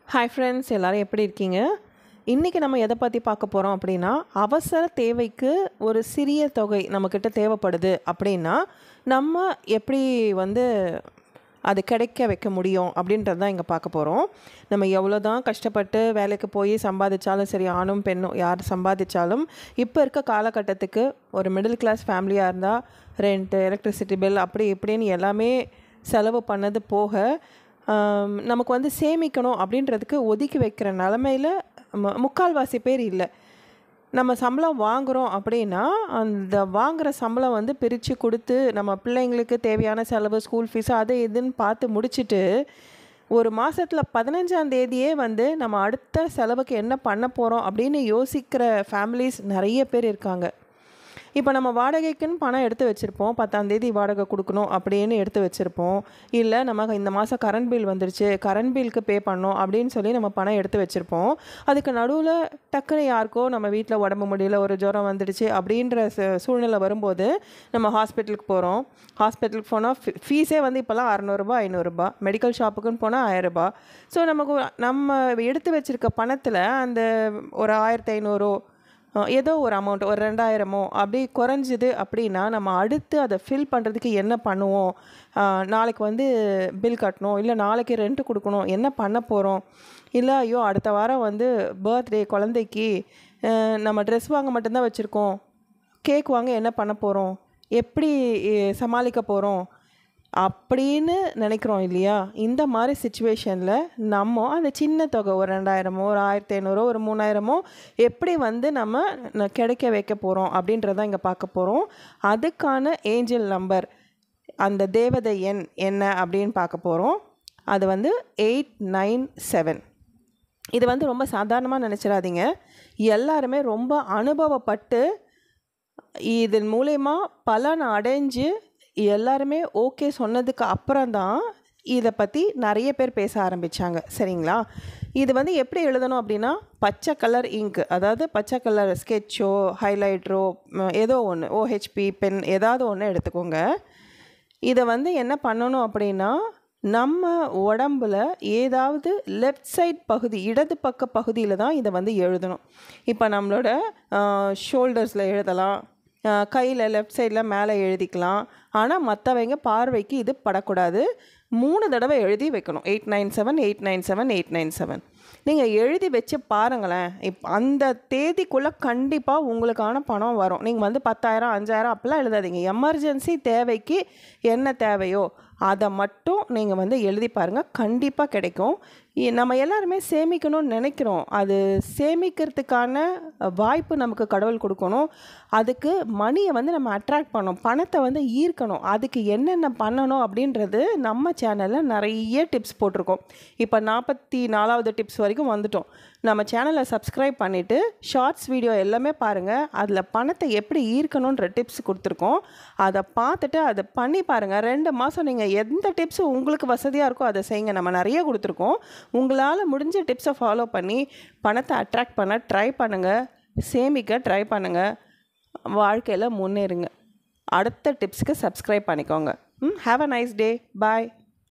hi friends எல்லாரும் எப்படி இருக்கீங்க இன்றைக்கி நம்ம எதை பற்றி பார்க்க போகிறோம் அப்படின்னா அவசர தேவைக்கு ஒரு சிறிய தொகை நம்மக்கிட்ட தேவைப்படுது அப்படின்னா நம்ம எப்படி வந்து அது கிடைக்க வைக்க முடியும் அப்படின்றது தான் இங்கே பார்க்க போகிறோம் நம்ம எவ்வளோ தான் கஷ்டப்பட்டு வேலைக்கு போய் சம்பாதிச்சாலும் சரி ஆணும் பெண்ணும் யார் சம்பாதிச்சாலும் இப்போ இருக்க காலகட்டத்துக்கு ஒரு மிடில் கிளாஸ் ஃபேமிலியாக இருந்தால் ரெண்ட்டு எலக்ட்ரிசிட்டி பில் அப்படி இப்படின்னு எல்லாமே செலவு பண்ணது போக ஆம், நமக்கு வந்து சேமிக்கணும் அப்படின்றதுக்கு ஒதுக்கி வைக்கிற நிலமையில ம முக்கால்வாசி பேர் இல்லை நம்ம சம்பளம் வாங்குகிறோம் அப்படின்னா அந்த வாங்குகிற சம்பளம் வந்து பிரித்து கொடுத்து நம்ம பிள்ளைங்களுக்கு தேவையான செலவு ஸ்கூல் ஃபீஸு அது இதுன்னு பார்த்து முடிச்சுட்டு ஒரு மாதத்தில் பதினஞ்சாம் தேதியே வந்து நம்ம அடுத்த செலவுக்கு என்ன பண்ண போகிறோம் அப்படின்னு யோசிக்கிற ஃபேமிலிஸ் நிறைய பேர் இருக்காங்க இப்போ நம்ம வாடகைக்குன்னு பணம் எடுத்து வச்சுருப்போம் பத்தாம் தேதி வாடகை கொடுக்கணும் அப்படின்னு எடுத்து வச்சுருப்போம் இல்லை நம்ம இந்த மாதம் கரண்ட் பில் வந்துருச்சு கரண்ட் பில்க்கு பே பண்ணோம் அப்படின்னு சொல்லி நம்ம பணம் எடுத்து வச்சுருப்போம் அதுக்கு நடுவில் டக்குன்னு யாருக்கோ நம்ம வீட்டில் உடம்பு முடியல ஒரு ஜுரம் வந்துடுச்சு அப்படின்ற ச- சூழ்நிலை வரும்போது நம்ம ஹாஸ்பிட்டலுக்கு போகிறோம் ஹாஸ்பிட்டலுக்கு போனால் ஃபீஸே வந்து இப்போல்லாம் அறநூறுபா ஐநூறுரூபா மெடிக்கல் ஷாப்புக்குன்னு போனால் ஆயிரரூபா ஸோ நமக்கு நம்ம எடுத்து வச்சுருக்க பணத்தில் அந்த ஒரு ஆயிரத்தி ஐநூறோ அஹ் ஏதோ ஒரு அமௌண்ட் ஒரு ரெண்டாயிரமோ அப்படி குறைஞ்சிது அப்படின்னா நம்ம அடுத்து அதை ஃபில் பண்ணுறதுக்கு என்ன பண்ணுவோம் அஹ் நாளைக்கு வந்து பில் கட்டணும் இல்லை நாளைக்கு ரெண்ட் கொடுக்கணும் என்ன பண்ண போகிறோம் இல்லை ஐயோ அடுத்த வாரம் வந்து பர்த்டே குழந்தைக்கு அஹ் நம்ம ட்ரெஸ் வாங்க மட்டும்தான் வச்சுருக்கோம் கேக் வாங்க என்ன பண்ண போகிறோம் எப்படி அஹ் சமாளிக்க போகிறோம் அப்படின்னு நினைக்கிறோம் இல்லையா இந்த மாதிரி சுச்சுவேஷனில் நம்ம அந்த சின்ன தொகை ஒரு ரெண்டாயிரமோ ஒரு ஆயிரத்தி ஐநூறோ ஒரு மூணாயிரமோ எப்படி வந்து நம்ம ந- கிடைக்க வைக்க போகிறோம் அப்படின்றத இங்கே பார்க்க போகிறோம் அதுக்கான ஏஞ்சல் நம்பர் அந்த தேவதை எண் என்ன அப்படின்னு பார்க்க போகிறோம் அது வந்து எயிட் நைன் செவன் இது வந்து ரொம்ப சாதாரணமாக நினச்சிடாதீங்க எல்லாருமே ரொம்ப அனுபவப்பட்டு இதன் மூலயமா பலன் அடைஞ்சு எல்லாருமே ஓகே சொன்னதுக்கு அப்புறம் தான் இதை பற்றி நிறைய பேர் பேச ஆரம்பித்தாங்க சரிங்களா இது வந்து எப்படி எழுதணும் அப்படின்னா பச்சை கலர் இங்க் அதாவது பச்சை கலர் ஸ்கெட்சோ ஹைலைட்ரோ ஏதோ ஒன்று ஓஹெச்பி பென் ஏதாவது ஒன்று எடுத்துக்கோங்க இதை வந்து என்ன பண்ணணும் அப்படின்னா நம்ம உடம்புல ஏதாவது லெஃப்ட் சைட் பகுதி இடது பக்க பகுதியில் தான் இதை வந்து எழுதணும் இப்போ நம்மளோட ஷோல்டர்ஸில் எழுதலாம் கையில் லெஃப்ட் சைடில் மேலே எழுதிக்கலாம் ஆனால் மற்றவங்க பார்வைக்கு இது படக்கூடாது மூணு தடவை எழுதி வைக்கணும் eight nine seven eight nine seven eight nine seven நீங்கள் எழுதி வச்சு பாருங்களேன் இப் அந்த தேதிக்குள்ளே கண்டிப்பாக உங்களுக்கான பணம் வரும் நீங்கள் வந்து பத்தாயிரம் அஞ்சாயிரம் அப்படிலாம் எழுதாதீங்க எமர்ஜென்சி தேவைக்கு என்ன தேவையோ அதை மட்டும் நீங்கள் வந்து எழுதி பாருங்கள் கண்டிப்பாக கிடைக்கும் இ- நம்ம எல்லாருமே சேமிக்கணும்னு நினைக்கிறோம் அது சேமிக்கிறதுக்கான வாய்ப்பு நமக்கு கடவுள் கொடுக்கணும் அதுக்கு மணியை வந்து நம்ம அட்ராக்ட் பண்ணணும் பணத்தை வந்து ஈர்க்கணும் அதுக்கு என்னென்ன பண்ணணும் அப்படின்றது நம்ம சேனலில் நிறைய டிப்ஸ் போட்டிருக்கோம் இப்போ நாற்பத்தி நாலாவது டிப்ஸ் வரைக்கும் வந்துட்டோம் நம்ம சேனலை சப்ஸ்கிரைப் பண்ணிவிட்டு ஷார்ட்ஸ் வீடியோ எல்லாமே பாருங்கள் அதில் பணத்தை எப்படி ஈர்க்கணுன்ற டிப்ஸ் கொடுத்துருக்கோம் அதை பார்த்துட்டு அதை பண்ணி பாருங்கள் ரெண்டு மாதம் நீங்கள் எந்த டிப்ஸ் உங்களுக்கு வசதியாக இருக்கோ அதை செய்யுங்க நம்ம நிறைய கொடுத்துருக்கோம் உங்களால் முடிஞ்ச டிப்ஸை ஃபாலோ பண்ணி பணத்தை அட்ராக்ட் பண்ண ட்ரை பண்ணுங்கள் சேமிக்க ட்ரை பண்ணுங்கள் வாழ்க்கையில் முன்னேறுங்க அடுத்த டிப்ஸ்க்கு சப்ஸ்கிரைப் பண்ணிக்கோங்க ம் have a nice day bye